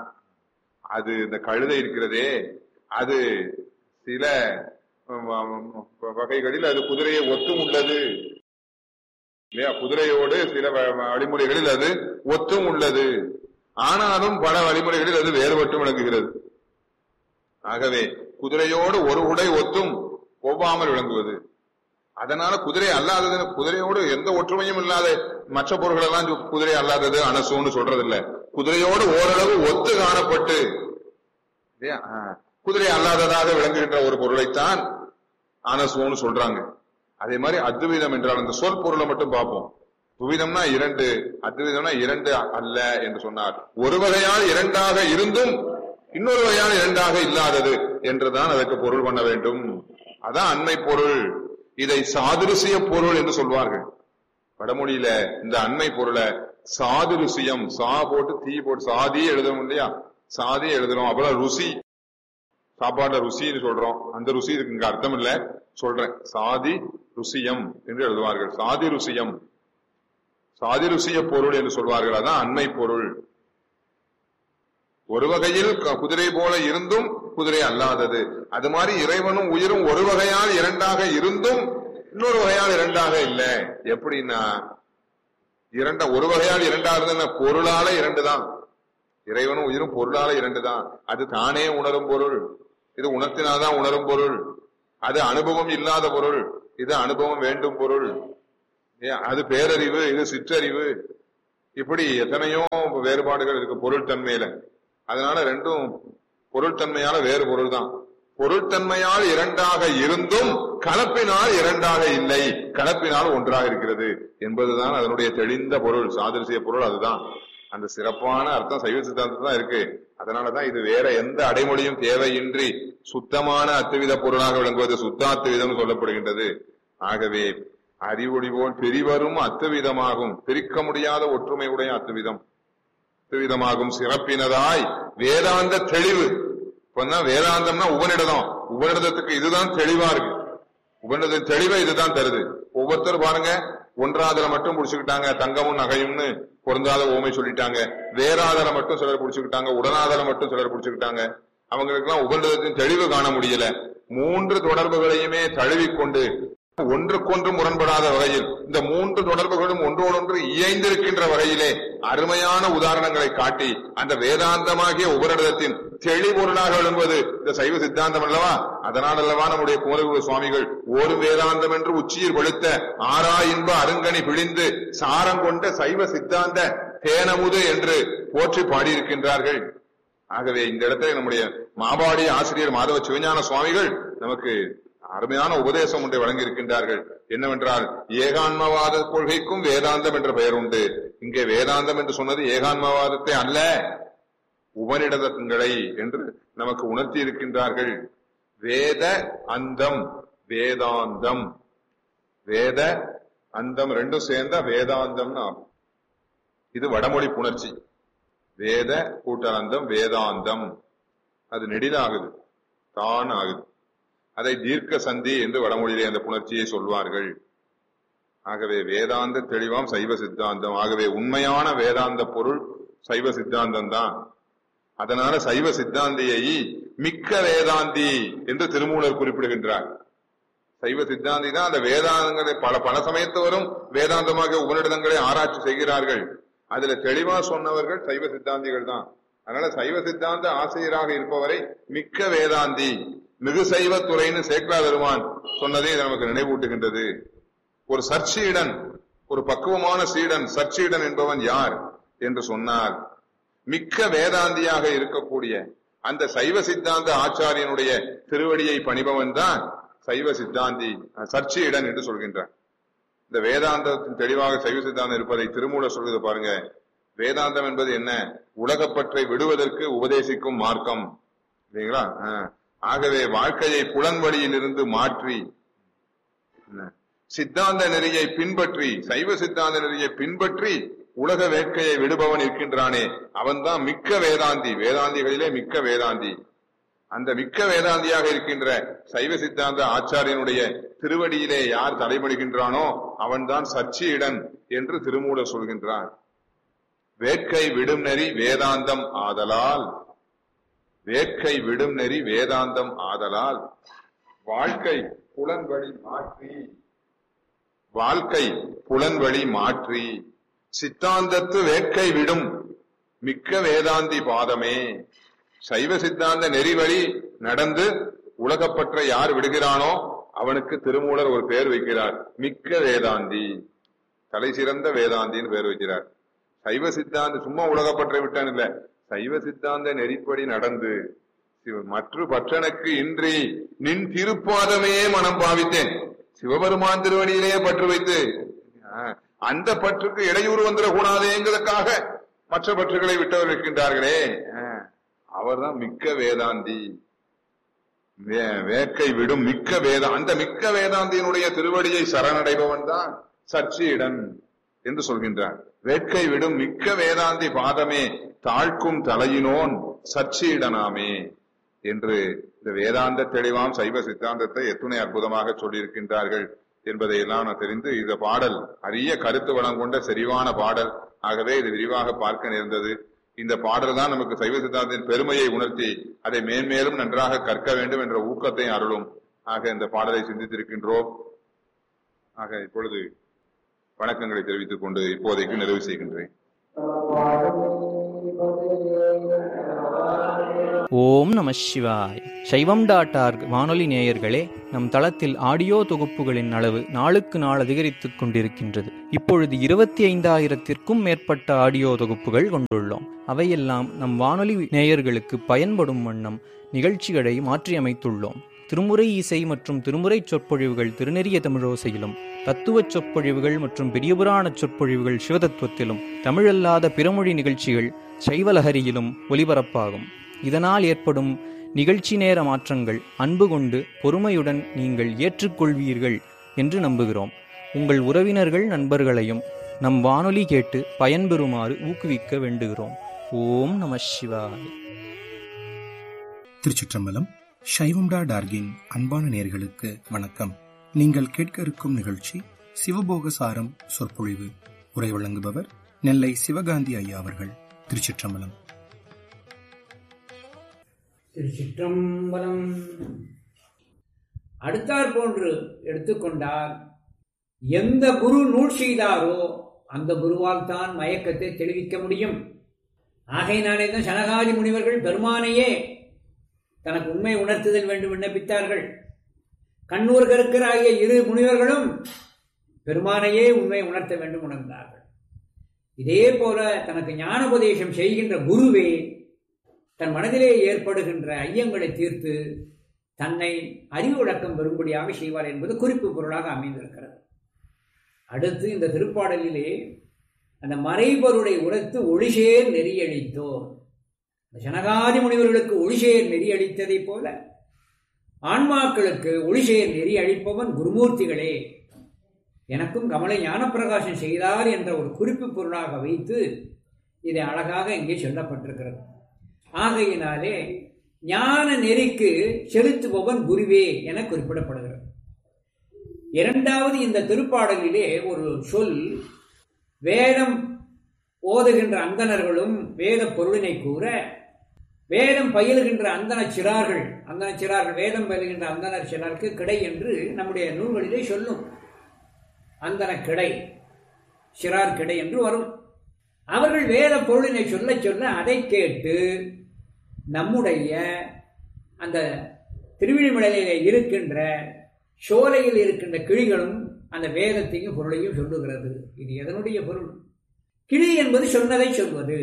அது இந்த கழுதை இருக்கிறதே அது சில வ- வகைகளில் அது குதிரையை ஒத்தும் உள்ளது இல்லையா குதிரையோடு சில வ- வழிமுறைகளில் அது ஒத்தும் உள்ளது ஆனாலும் பல வழிமுறைகளில் அது வேறுபட்டு விளங்குகிறது ஆகவே குதிரையோடு ஒரு உடை ஒத்தும் ஒவ்வாமல் விளங்குவது அதனால குதிரை அல்லாதது குதிரையோடு எந்த ஒற்றுமையும் இல்லாத மற்ற பொருள்கள் எல்லாம் சொ- குதிரை அல்லாதது அனசுன்னு சொல்றது இல்ல குதிரையோடு ஓரளவு ஒத்து காணப்பட்டு இல்லையா? ஆ. குதிரை அல்லாததாக விளங்குகின்ற ஒரு பொருளைத்தான் அனசுன்னு சொல்றாங்க அதே மாதிரி அத்விதம் என்றால் அந்த சொல் பொருளை மட்டும் பார்ப்போம் துவிதம்னா இரண்டு அத்விதம்னா இரண்டு அல்ல என்று சொன்னார் ஒரு வகையால் இரண்டாக இருந்தும் இன்னொரு வகையால் இரண்டாக இல்லாதது என்றுதான் அதற்கு பொருள் பண்ண வேண்டும் அதான் அண்மை பொருள் இதை சாதுரிசிய பொருள் என்று சொல்வார்கள் வடமொழியில இந்த அண்மை பொருளை சாதுரிசியம் சா போட்டு தீ போட்டு சாதி எழுதுறோம் இல்லையா சாதி எழுதுறோம் அப்புறம் ருசி சாப்பாடுல ருசின்னு சொல்றோம் அந்த ருசி இதுக்கு இங்க அர்த்தம் இல்ல சொல்றேன் சாதி ருசியம் என்று எழுதுவார்கள் சாதி ருசியம் சாதி ருசிய பொருள் என்று சொல்வார்கள் அதான் அண்மை பொருள் ஒரு வகையில் க- குதிரை போல இருந்தும் குதிரை அல்லாதது அது மாதிரி இறைவனும் உயிரும் ஒரு வகையால் இரண்டாக இருந்தும் இன்னொரு வகையால் இரண்டாக இல்ல எப்படின்னா இரண்ட ஒரு வகையால் இரண்டாக இருந்ததுன்னா பொருளால இரண்டு தான் இறைவனும் உயிரும் பொருளால இரண்டு தான் அது தானே உணரும் பொருள் இது உணர்த்தினாதான் உணரும் பொருள் அது அனுபவம் இல்லாத பொருள் இது அனுபவம் வேண்டும் பொருள் ஏன், அது பேரறிவு இது சிற்றறிவு இப்படி எத்தனையோ வேறுபாடுகள் இருக்கு பொருள் தன்மையில அதனால ரெண்டும் பொருள் தன்மையால வேறு பொருள் தான் பொருட்தன்மையால் இரண்டாக இருந்தும் கலப்பினால் இரண்டாக இல்லை கலப்பினால் ஒன்றாக இருக்கிறது என்பதுதான் அதனுடைய தெளிந்த பொருள் சாதிருசிய பொருள் அதுதான் அந்த சிறப்பான அர்த்தம் சைவ சித்தாந்தம் தான் இருக்கு அதனாலதான் இது வேற எந்த அடைமொழியும் தேவையின்றி சுத்தமான அத்துவித பொருளாக விளங்குவது சுத்தாத்துவிதம் சொல்லப்படுகின்றது ஆகவே அறிவொளி போல் பிரிவரும் அத்துவிதமாகும் பிரிக்க முடியாத ஒற்றுமை உடைய அத்துவிதம் அத்துவிதமாகும் சிறப்பினதாய் வேதாந்த தெளிவு இப்பதான் வேதாந்தம்னா உபநிடதம் உபநிடதத்துக்கு இதுதான் தெளிவா இருக்கு உபநிடத தெளிவை இதுதான் தருது ஒவ்வொருத்தரும் பாருங்க ஒன்றாதல மட்டும் புடிச்சுக்கிட்டாங்க தங்கமும் நகையும்னு பொருந்தாத ஓமை சொல்லிட்டாங்க வேறாதல மட்டும் சிலர் புடிச்சுக்கிட்டாங்க உடனாதல மட்டும் சிலர் புடிச்சுக்கிட்டாங்க அவங்களுக்கு எல்லாம் உபநிடதத்தின் தெளிவு காண முடியல மூன்று தொடர்புகளையுமே தழுவிக்கொண்டு ஒன்றுக்கொன்று முரண்படாத வகையில் இந்த மூன்று தொடர்புகளும் ஒன்றோடொன்று இயைந்திருக்கின்ற வகையிலே அருமையான உதாரணங்களை காட்டி அந்த வேதாந்தமாகிய உபரிடத்தின் தெளிபொருளாக விளங்குவது இந்த சைவ சித்தாந்தம் அல்லவா அதனால் அல்லவா நம்முடைய குமரகுரு சுவாமிகள் ஒரு வேதாந்தம் என்று உச்சியில் கொளுத்த ஆறா இன்ப அருங்கனி பிழிந்து சாரம் கொண்ட சைவ சித்தாந்த தேனமுது என்று போற்றி பாடியிருக்கின்றார்கள் ஆகவே இந்த இடத்துல நம்முடைய மாபாடி ஆசிரியர் மாதவ சிவஞான சுவாமிகள் நமக்கு அருமையான உபதேசம் ஒன்றை வழங்கியிருக்கின்றார்கள் என்னவென்றால் ஏகான்மவாத கொள்கைக்கும் வேதாந்தம் என்ற பெயர் உண்டு இங்கே வேதாந்தம் என்று சொன்னது ஏகான்மவாதத்தை அல்ல உபனிடதங்களை என்று நமக்கு உணர்த்தி இருக்கின்றார்கள் வேத அந்தம் வேதாந்தம் வேத அந்தம் ரெண்டும் சேர்ந்தா வேதாந்தம்னு ஆகும் இது வடமொழி புணர்ச்சி வேத கூட்டலந்தம் வேதாந்தம் அது நெடிலாகுது தான் ஆகுது அதை தீர்க்க சந்தி என்று வடமொழியிலே அந்த புணர்ச்சியை சொல்வார்கள் ஆகவே வேதாந்த தெளிவாம் சைவ சித்தாந்தம் ஆகவே உண்மையான வேதாந்த பொருள் சைவ சித்தாந்தம் தான் அதனால சைவ சித்தாந்தியை மிக்க வேதாந்தி என்று திருமூலர் குறிப்பிடுகின்றார் சைவ சித்தாந்தி தான் அந்த வேதாந்தங்களை பல பல சமயத்தவரும் வேதாந்தமாக உபநிடதங்களை ஆராய்ச்சி செய்கிறார்கள் அதுல தெளிவா சொன்னவர்கள் சைவ சித்தாந்திகள் தான் அதனால சைவ சித்தாந்த ஆசிரியராக இருப்பவரை மிக்க வேதாந்தி மிகு சைவ துறைன்னு சேக்கலா பெருமான் சொன்னதே இது நமக்கு நினைவூட்டுகின்றது ஒரு சர்ச்சீடன் ஒரு பக்குவமான சீடன் சர்ச்சீடன் என்பவன் யார் என்று சொன்னார் மிக்க வேதாந்தியாக இருக்கக்கூடிய அந்த சைவ சித்தாந்த ஆச்சாரியனுடைய திருவடியை பணிபவன் தான் சைவ சித்தாந்தி சர்ச்சீடன் என்று சொல்கின்றார் இந்த வேதாந்தத்தின் தெளிவாக சைவ சித்தாந்தம் இருப்பதை திருமூல சொல்றது பாருங்க வேதாந்தம் என்பது என்ன உலகப்பற்றை விடுவதற்கு உபதேசிக்கும் மார்க்கம் இல்லைங்களா ஆஹ். ஆகவே வாழ்க்கையை புலன் வழியிலிருந்து மாற்றி என்ன? சித்தாந்த நெறியை பின்பற்றி சைவ சித்தாந்த நெறியை பின்பற்றி உலக வேட்கையை விடுபவன் இருக்கின்றானே அவன்தான் மிக்க வேதாந்தி வேதாந்திகளிலே மிக்க வேதாந்தி அந்த மிக்க வேதாந்தியாக இருக்கின்ற சைவ சித்தாந்த ஆச்சாரியனுடைய திருவடியிலே யார் தலைபடுகின்றானோ அவன்தான் சச்சியிடன் என்று திருமூலர் சொல்கின்றார் வேட்கை விடும் நெறி வேதாந்தம் ஆதலால் வேட்கை விடும் நெறி வேதாந்தம் ஆதலால் வாழ்க்கை புலன்வழி மாற்றி வாழ்க்கை புலன்வழி மாற்றி சித்தாந்தத்து வேட்கை விடும் மிக்க வேதாந்தி பாதமே சைவ சித்தாந்த நெறிவழி நடந்து உலகப்பற்ற யார் விடுகிறானோ அவனுக்கு திருமூலர் ஒரு பேர் வைக்கிறார் மிக்க வேதாந்தி தலை சிறந்த வேதாந்தின்னு பேர் வைக்கிறார் சைவ சித்தாந்த சும்மா உலகப்பற்றை விட்டான் இல்ல சைவ சித்தாந்த நெறிப்படி நடந்து சிவ- மற்ற பற்றனுக்கு இன்றி நின் திருப்பாதமே மனம் பாவித்தேன் சிவபெருமான் திருவடியிலேயே பற்று வைத்து ஆ, அந்த பற்றுக்கு இடையூறு வந்துடக்கூடாதேங்கிறதுக்காக மற்ற பற்றுகளை விட்டவர் இருக்கின்றார்களே ஆ, அவர்தான் மிக்க வேதாந்தி வே- வேட்கை விடும் மிக்க வேத அந்த மிக்க வேதாந்தியினுடைய திருவடியை சரணடைபவன் தான் சர்ச்சியிடன் என்று சொல்கின்றார் வேட்கை விடும் மிக்க வேதாந்தி பாதமே தாழ்க்கும் தலையினோன் சர்ச்சியிடனாமே என்று இந்த வேதாந்த தெளிவாம் சைவ சித்தாந்தத்தை எத்துணை அற்புதமாக சொல்லியிருக்கின்றார்கள் என்பதையெல்லாம் நான் தெரிந்து இந்த பாடல் அரிய கருத்து வளம் கொண்ட செறிவான பாடல் ஆகவே இது விரிவாக பார்க்க நேர்ந்தது இந்த பாடல் தான் நமக்கு சைவ சித்தாந்தத்தின் பெருமையை உணர்த்தி அதை மேன்மேலும் நன்றாக கற்க வேண்டும் என்ற ஊக்கத்தை அருளும் ஆக இந்த பாடலை சிந்தித்திருக்கின்றோம் ஆக இப்பொழுது வணக்கங்களை தெரிவித்துக் கொண்டு இப்போதைக்கு நிறைவு செய்கின்றேன் பாடமே ஓம் நம சிவாய் சைவம் டாட் ஆர்க் வானொலி நேயர்களே நம் தளத்தில் ஆடியோ தொகுப்புகளின் அளவு நாளுக்கு நாள் அதிகரித்துக் கொண்டிருக்கின்றது இப்பொழுது இருபத்தி ஐந்தாயிரத்திற்கும் மேற்பட்ட ஆடியோ தொகுப்புகள் கொண்டுள்ளோம் அவையெல்லாம் நம் வானொலி நேயர்களுக்கு பயன்படும் வண்ணம் நிகழ்ச்சிகளை மாற்றியமைத்துள்ளோம் திருமுறை இசை மற்றும் திருமுறை சொற்பொழிவுகள் திருநெறிய தமிழோசையிலும் தத்துவச் சொற்பொழிவுகள் மற்றும் பெரியபுராண சொற்பொழிவுகள் சிவதத்துவத்திலும் தமிழல்லாத பிறமொழி நிகழ்ச்சிகள் சைவலஹரியிலும் ஒலிபரப்பாகும் இதனால் ஏற்படும் நிகழ்ச்சி நேர மாற்றங்கள் அன்பு கொண்டு பொறுமையுடன் நீங்கள் ஏற்றுக்கொள்வீர்கள் என்று நம்புகிறோம் உங்கள் உறவினர்கள் நண்பர்களையும் நம் வானொலி கேட்டு பயன்பெறுமாறு ஊக்குவிக்க வேண்டுகிறோம் ஓம் நம சிவாய திருச்சிற்றம்பலம் சைவம்டா டார்கின் அன்பான நேர்களுக்கு வணக்கம் நீங்கள் கேட்க இருக்கும் நிகழ்ச்சி சிவபோக சாரம் சொற்பொழிவு உரை வழங்குபவர் நெல்லை சிவகாந்தி ஐயா அவர்கள் திருச்சிற்றம்பலம் திருச்சிற்றம்பலம் அடுத்தாற் போன்று எடுத்துக்கொண்டால் எந்த குரு நூல் செய்தாரோ அந்த குருவால் தான் மயக்கத்தை தெளிவிக்க முடியும் ஆகையினாலே தான் சனகாதி முனிவர்கள் பெருமானையே தனக்கு உண்மை உணர்த்துதல் வேண்டும் விண்ணப்பித்தார்கள் கண்ணூர் கருக்கராகிய இரு முனிவர்களும் பெருமானையே உண்மை உணர்த்த வேண்டும் உணர்ந்தார்கள் இதே போல தனக்கு ஞானோபதேசம் செய்கின்ற குருவே தன் மனதிலே ஏற்படுகின்ற ஐயங்களை தீர்த்து தன்னை அறிவு விளக்கம் பெறும்படியாக செய்வார் என்பது குறிப்பு பொருளாக அமைந்திருக்கிறது அடுத்து இந்த திருப்பாடலிலே அந்த மறைபொருளை உரைத்து ஒளிசேர் நெறியளித்தோர் ஜனகாதி முனிவர்களுக்கு ஒளிசேர் நெறியளித்ததைப் போல ஆன்மாக்களுக்கு ஒளிசேர் நெறி அளிப்பவன் குருமூர்த்திகளே எனக்கும் கமலை ஞானப்பிரகாசம் செய்தார் என்ற ஒரு குறிப்பு பொருளாக வைத்து இதை அழகாக இங்கே சொல்லப்பட்டிருக்கிறது ஆகையினாலே ஞான நெறிக்கு செலுத்துபவன் குருவே என குறிப்பிடப்படுகிறது இரண்டாவது இந்த திருப்பாடலிலே ஒரு சொல் வேதம் ஓதுகின்ற அந்தணர்களும் வேத பொருளினை கூற வேதம் பயிலுகின்ற அந்தன சிறார்கள் அந்தன சிறார்கள் வேதம் பயிலுகின்ற அந்தனர் சிறாருக்கு கிடை என்று நம்முடைய நூல்களிலே சொல்லும் அந்தன கிடை சிறார் கிடை என்று வரும் அவர்கள் வேத பொருளினை சொல்ல சொல்ல அதை கேட்டு நம்முடைய அந்த திருவிழிமலையிலே இருக்கின்ற சோலையில் இருக்கின்ற கிளிகளும் அந்த வேதத்தையும் பொருளையும் சொல்லுகிறது இது எதனுடைய பொருள் கிளி என்பது சொன்னதை சொல்வது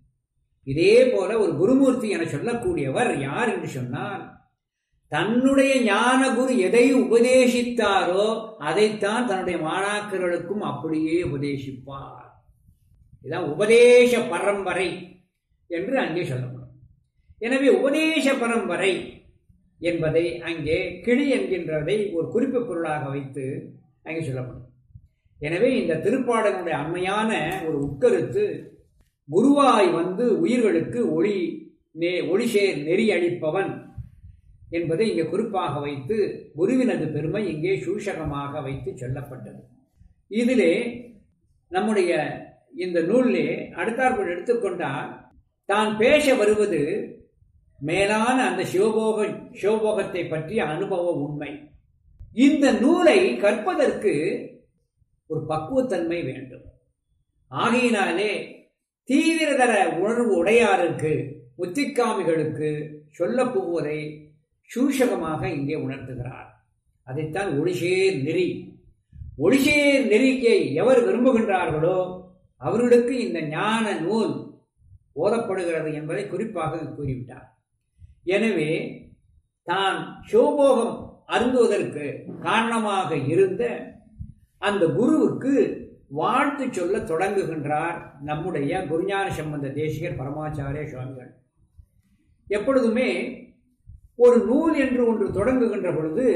இதே போல ஒரு குருமூர்த்தி என சொல்லக்கூடியவர் யார் என்று சொன்னால் தன்னுடைய ஞான குரு எதை உபதேசித்தாரோ அதைத்தான் தன்னுடைய மாணாக்கர்களுக்கும் அப்படியே உபதேசிப்பார் இதான் உபதேச பரம்பரை என்று அங்கே சொல்லப்படும் எனவே உபதேச பரம்பரை என்பதை அங்கே கிளி என்கின்றதை ஒரு குறிப்பு பொருளாக வைத்து அங்கே சொல்லப்படும் எனவே இந்த திருப்பாடலுடைய அண்மையான ஒரு உட்கருத்து குருவாய் வந்து உயிர்களுக்கு ஒளி நே ஒளிசேர் நெறி அளிப்பவன் என்பதை இங்கே குறிப்பாக வைத்து குருவினது பெருமை இங்கே சூஷகமாக வைத்து சொல்லப்பட்டது இதிலே நம்முடைய இந்த நூலிலே அடுத்தாற்போல் எடுத்துக்கொண்டால் தான் பேச வருவது மேலான அந்த சிவபோக சிவபோகத்தை பற்றிய அனுபவ உண்மை இந்த நூலை கற்பதற்கு ஒரு பக்குவத்தன்மை வேண்டும் ஆகையினாலே தீவிரதர உணர்வு உடையாருக்கு முத்திக்காமிகளுக்கு சொல்ல போவதை சூஷகமாக இங்கே உணர்த்துகிறார் அதைத்தான் ஒளிசேர் நெறி ஒளிசேர் நெறிக்கை எவர் விரும்புகின்றார்களோ அவர்களுக்கு இந்த ஞான நூல் ஓதப்படுகிறது என்பதை குறிப்பாக கூறிவிட்டார் எனவே தான் சிவபோகம் அருந்துவதற்கு காரணமாக இருந்த அந்த குருவுக்கு வாழ்த்து சொல்ல தொடங்குகின்றார் நம்முடைய குருஞான சம்பந்த தேசிகர் பரமாச்சாரிய சுவாமிகள் எப்பொழுதுமே ஒரு நூல் என்று ஒன்று தொடங்குகின்ற பொழுது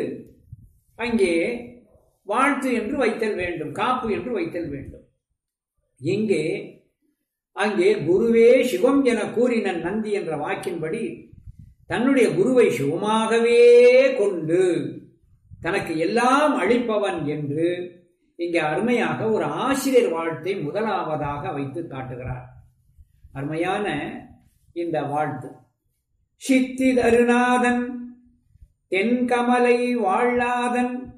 அங்கே வாழ்த்து என்று வைத்தல் வேண்டும் காப்பு என்று வைத்தல் வேண்டும் இங்கே அங்கே குருவே சிவம் என கூறின நந்தி என்ற வாக்கின்படி தன்னுடைய குருவை சிவமாகவே கொண்டு தனக்கு எல்லாம் அளிப்பவன் என்று இங்கே அருமையாக ஒரு ஆசிரியர் வாழ்த்தை முதலாவதாக வைத்து காட்டுகிறார் அருமையான இந்த வாழ்த்து சித்தி தருநாதன் தென்கமலை வாழாதன்